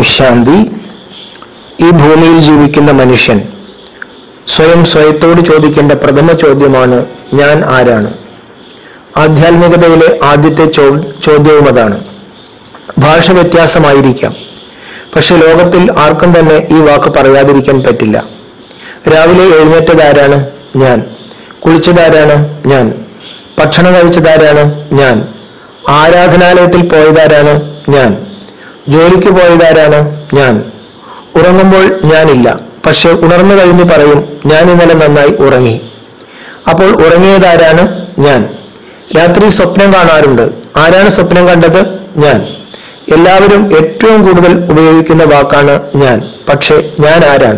ശാന്തി ഈ ഭൂമിയിൽ ജീവിക്കുന്ന മനുഷ്യൻ സ്വയം സ്വയത്തോട് ചോദിക്കേണ്ട പ്രഥമ ചോദ്യമാണ് ഞാൻ ആരാണ് ആധ്യാത്മികതയിലെ ആദ്യത്തെ ചോ ചോദ്യവും അതാണ് ഭാഷ വ്യത്യാസമായിരിക്കാം പക്ഷെ ലോകത്തിൽ ആർക്കും തന്നെ ഈ വാക്ക് പറയാതിരിക്കാൻ പറ്റില്ല രാവിലെ എഴുന്നേറ്റതാരാണ് ഞാൻ കുളിച്ചതാരാണ് ഞാൻ ഭക്ഷണം കഴിച്ചതാരാണ് ഞാൻ ആരാധനാലയത്തിൽ പോയതാരാണ് ഞാൻ ജോലിക്ക് പോയതാരാണ് ഞാൻ ഉറങ്ങുമ്പോൾ ഞാനില്ല പക്ഷെ ഉണർന്നു കഴിഞ്ഞ് പറയും ഞാൻ ഇന്നലെ നന്നായി ഉറങ്ങി അപ്പോൾ ഉറങ്ങിയതാരാണ് ഞാൻ രാത്രി സ്വപ്നം കാണാറുണ്ട് ആരാണ് സ്വപ്നം കണ്ടത് ഞാൻ എല്ലാവരും ഏറ്റവും കൂടുതൽ ഉപയോഗിക്കുന്ന വാക്കാണ് ഞാൻ പക്ഷെ ഞാൻ ആരാണ്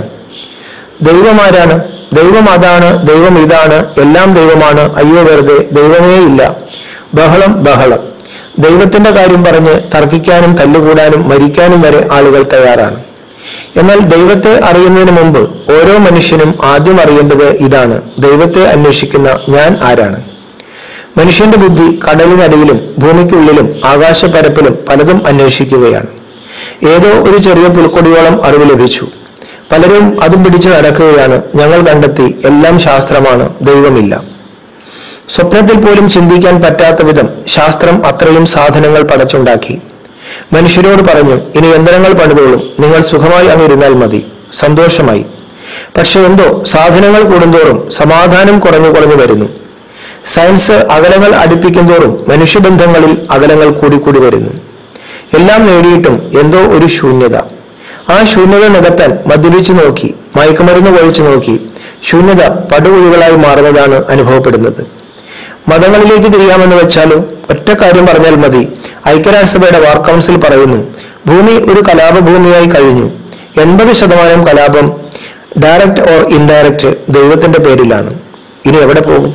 ദൈവം ആരാണ് ദൈവം അതാണ് ദൈവം ഇതാണ് എല്ലാം ദൈവമാണ് അയ്യോ വെറുതെ ദൈവമേ ഇല്ല ബഹളം ബഹളം ദൈവത്തിന്റെ കാര്യം പറഞ്ഞ് തർക്കിക്കാനും തല്ലുകൂടാനും മരിക്കാനും വരെ ആളുകൾ തയ്യാറാണ് എന്നാൽ ദൈവത്തെ അറിയുന്നതിന് മുമ്പ് ഓരോ മനുഷ്യനും ആദ്യം അറിയേണ്ടത് ഇതാണ് ദൈവത്തെ അന്വേഷിക്കുന്ന ഞാൻ ആരാണ് മനുഷ്യന്റെ ബുദ്ധി കടലിനടിയിലും ഭൂമിക്കുള്ളിലും ആകാശപരപ്പിലും പലതും അന്വേഷിക്കുകയാണ് ഏതോ ഒരു ചെറിയ പുൽക്കൊടിയോളം അറിവ് ലഭിച്ചു പലരും അതും പിടിച്ചു നടക്കുകയാണ് ഞങ്ങൾ കണ്ടെത്തി എല്ലാം ശാസ്ത്രമാണ് ദൈവമില്ല സ്വപ്നത്തിൽ പോലും ചിന്തിക്കാൻ പറ്റാത്ത വിധം ശാസ്ത്രം അത്രയും സാധനങ്ങൾ പടച്ചുണ്ടാക്കി മനുഷ്യരോട് പറഞ്ഞു ഇനി യന്ത്രങ്ങൾ പണിതോളും നിങ്ങൾ സുഖമായി അങ്ങിരുന്നാൽ മതി സന്തോഷമായി പക്ഷെ എന്തോ സാധനങ്ങൾ കൂടുന്തോറും സമാധാനം കുറഞ്ഞു കുറഞ്ഞു വരുന്നു സയൻസ് അകലങ്ങൾ അടുപ്പിക്കുന്തോറും മനുഷ്യബന്ധങ്ങളിൽ അകലങ്ങൾ കൂടിക്കൂടി വരുന്നു എല്ലാം നേടിയിട്ടും എന്തോ ഒരു ശൂന്യത ആ ശൂന്യത നികത്താൻ മദ്യപിച്ചു നോക്കി മയക്കുമരുന്ന് ഒഴിച്ചു നോക്കി ശൂന്യത പടുകുഴികളായി മാറുന്നതാണ് അനുഭവപ്പെടുന്നത് മതങ്ങളിലേക്ക് തിരിയാമെന്ന് വെച്ചാലും ഒറ്റ കാര്യം പറഞ്ഞാൽ മതി ഐക്യരാഷ്ട്രസഭയുടെ വാർ കൗൺസിൽ പറയുന്നു ഭൂമി ഒരു കലാപഭൂമിയായി കഴിഞ്ഞു എൺപത് ശതമാനം കലാപം ഡയറക്റ്റ് ഓർ ഇൻഡയറക്റ്റ് ദൈവത്തിന്റെ പേരിലാണ് ഇനി എവിടെ പോകും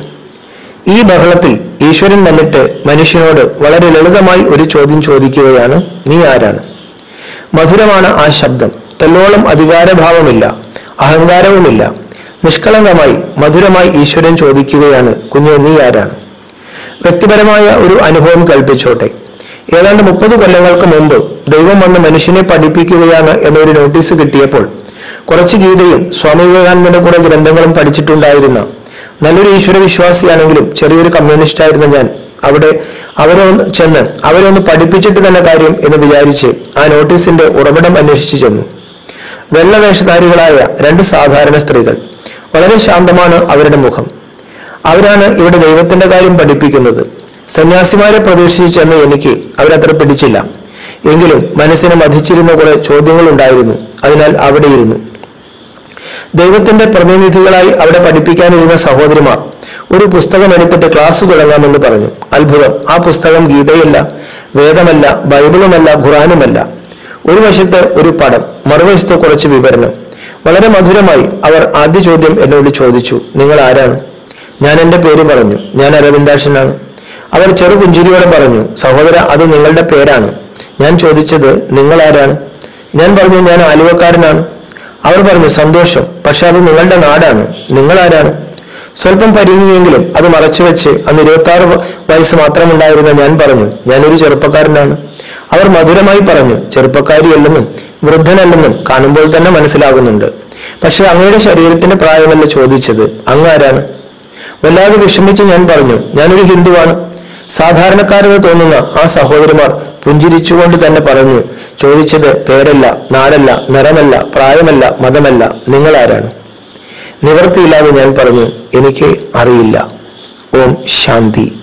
ഈ ബഹളത്തിൽ ഈശ്വരൻ വന്നിട്ട് മനുഷ്യനോട് വളരെ ലളിതമായി ഒരു ചോദ്യം ചോദിക്കുകയാണ് നീ ആരാണ് മധുരമാണ് ആ ശബ്ദം തെല്ലോളം അധികാരഭാവമില്ല അഹങ്കാരവുമില്ല നിഷ്കളങ്കമായി മധുരമായി ഈശ്വരൻ ചോദിക്കുകയാണ് കുഞ്ഞെ നീ ആരാണ് വ്യക്തിപരമായ ഒരു അനുഭവം കൽപ്പിച്ചോട്ടെ ഏതാണ്ട് മുപ്പത് കൊല്ലങ്ങൾക്ക് മുമ്പ് ദൈവം വന്ന് മനുഷ്യനെ പഠിപ്പിക്കുകയാണ് എന്നൊരു നോട്ടീസ് കിട്ടിയപ്പോൾ കുറച്ച് ഗീതയും സ്വാമി വിവേകാനന്ദന്റെ കൂടെ ഗ്രന്ഥങ്ങളും പഠിച്ചിട്ടുണ്ടായിരുന്ന നല്ലൊരു ഈശ്വര വിശ്വാസിയാണെങ്കിലും ചെറിയൊരു കമ്മ്യൂണിസ്റ്റ് ആയിരുന്ന ഞാൻ അവിടെ അവരെ ഒന്ന് ചെന്ന് അവരെ ഒന്ന് പഠിപ്പിച്ചിട്ട് തന്നെ കാര്യം എന്ന് വിചാരിച്ച് ആ നോട്ടീസിന്റെ ഉറവിടം അന്വേഷിച്ചു ചെന്നു വെള്ളവേഷധാരികളായ രണ്ട് സാധാരണ സ്ത്രീകൾ വളരെ ശാന്തമാണ് അവരുടെ മുഖം അവരാണ് ഇവിടെ ദൈവത്തിന്റെ കാര്യം പഠിപ്പിക്കുന്നത് സന്യാസിമാരെ പ്രതീക്ഷിച്ച് ചെന്ന് എനിക്ക് അവരത്ര പിടിച്ചില്ല എങ്കിലും മനസ്സിനെ മതിച്ചിരുന്ന കുറെ ചോദ്യങ്ങൾ ഉണ്ടായിരുന്നു അതിനാൽ അവിടെ ഇരുന്നു ദൈവത്തിന്റെ പ്രതിനിധികളായി അവിടെ പഠിപ്പിക്കാനിരുന്ന സഹോദരിമാർ ഒരു പുസ്തകം എടുത്തിട്ട് ക്ലാസ് തുടങ്ങാമെന്ന് പറഞ്ഞു അത്ഭുതം ആ പുസ്തകം ഗീതയല്ല വേദമല്ല ബൈബിളുമല്ല ഖുറാനുമല്ല ഒരു വശത്ത് ഒരു പടം മറുവശത്ത് കുറച്ച് വിവരണം വളരെ മധുരമായി അവർ ആദ്യ ചോദ്യം എന്നോട് ചോദിച്ചു നിങ്ങൾ ആരാണ് ഞാൻ എന്റെ പേര് പറഞ്ഞു ഞാൻ അരവിന്ദാക്ഷനാണ് അവർ ചെറു പുഞ്ചിരിയോടെ പറഞ്ഞു സഹോദര അത് നിങ്ങളുടെ പേരാണ് ഞാൻ ചോദിച്ചത് നിങ്ങൾ ആരാണ് ഞാൻ പറഞ്ഞു ഞാൻ ആലുവക്കാരനാണ് അവർ പറഞ്ഞു സന്തോഷം പക്ഷെ അത് നിങ്ങളുടെ നാടാണ് നിങ്ങൾ ആരാണ് സ്വല്പം പരിങ്ങിയെങ്കിലും അത് മറച്ചുവെച്ച് അന്ന് ഇരുപത്തി ആറ് വയസ്സ് മാത്രമുണ്ടായിരുന്ന ഞാൻ പറഞ്ഞു ഞാനൊരു ചെറുപ്പക്കാരനാണ് അവർ മധുരമായി പറഞ്ഞു ചെറുപ്പക്കാരിയല്ലെന്നും വൃദ്ധനല്ലെന്നും കാണുമ്പോൾ തന്നെ മനസ്സിലാകുന്നുണ്ട് പക്ഷെ അങ്ങയുടെ ശരീരത്തിന്റെ പ്രായമല്ല ചോദിച്ചത് അങ്ങ് ആരാണ് വല്ലാതെ വിഷമിച്ച് ഞാൻ പറഞ്ഞു ഞാനൊരു ഹിന്ദുവാണ് സാധാരണക്കാരെന്ന് തോന്നുന്ന ആ സഹോദരിമാർ പുഞ്ചിരിച്ചുകൊണ്ട് തന്നെ പറഞ്ഞു ചോദിച്ചത് പേരല്ല നാടല്ല നിറമല്ല പ്രായമല്ല മതമല്ല നിങ്ങൾ ആരാണ് നിവർത്തിയില്ലാതെ ഞാൻ പറഞ്ഞു എനിക്ക് അറിയില്ല ഓം ശാന്തി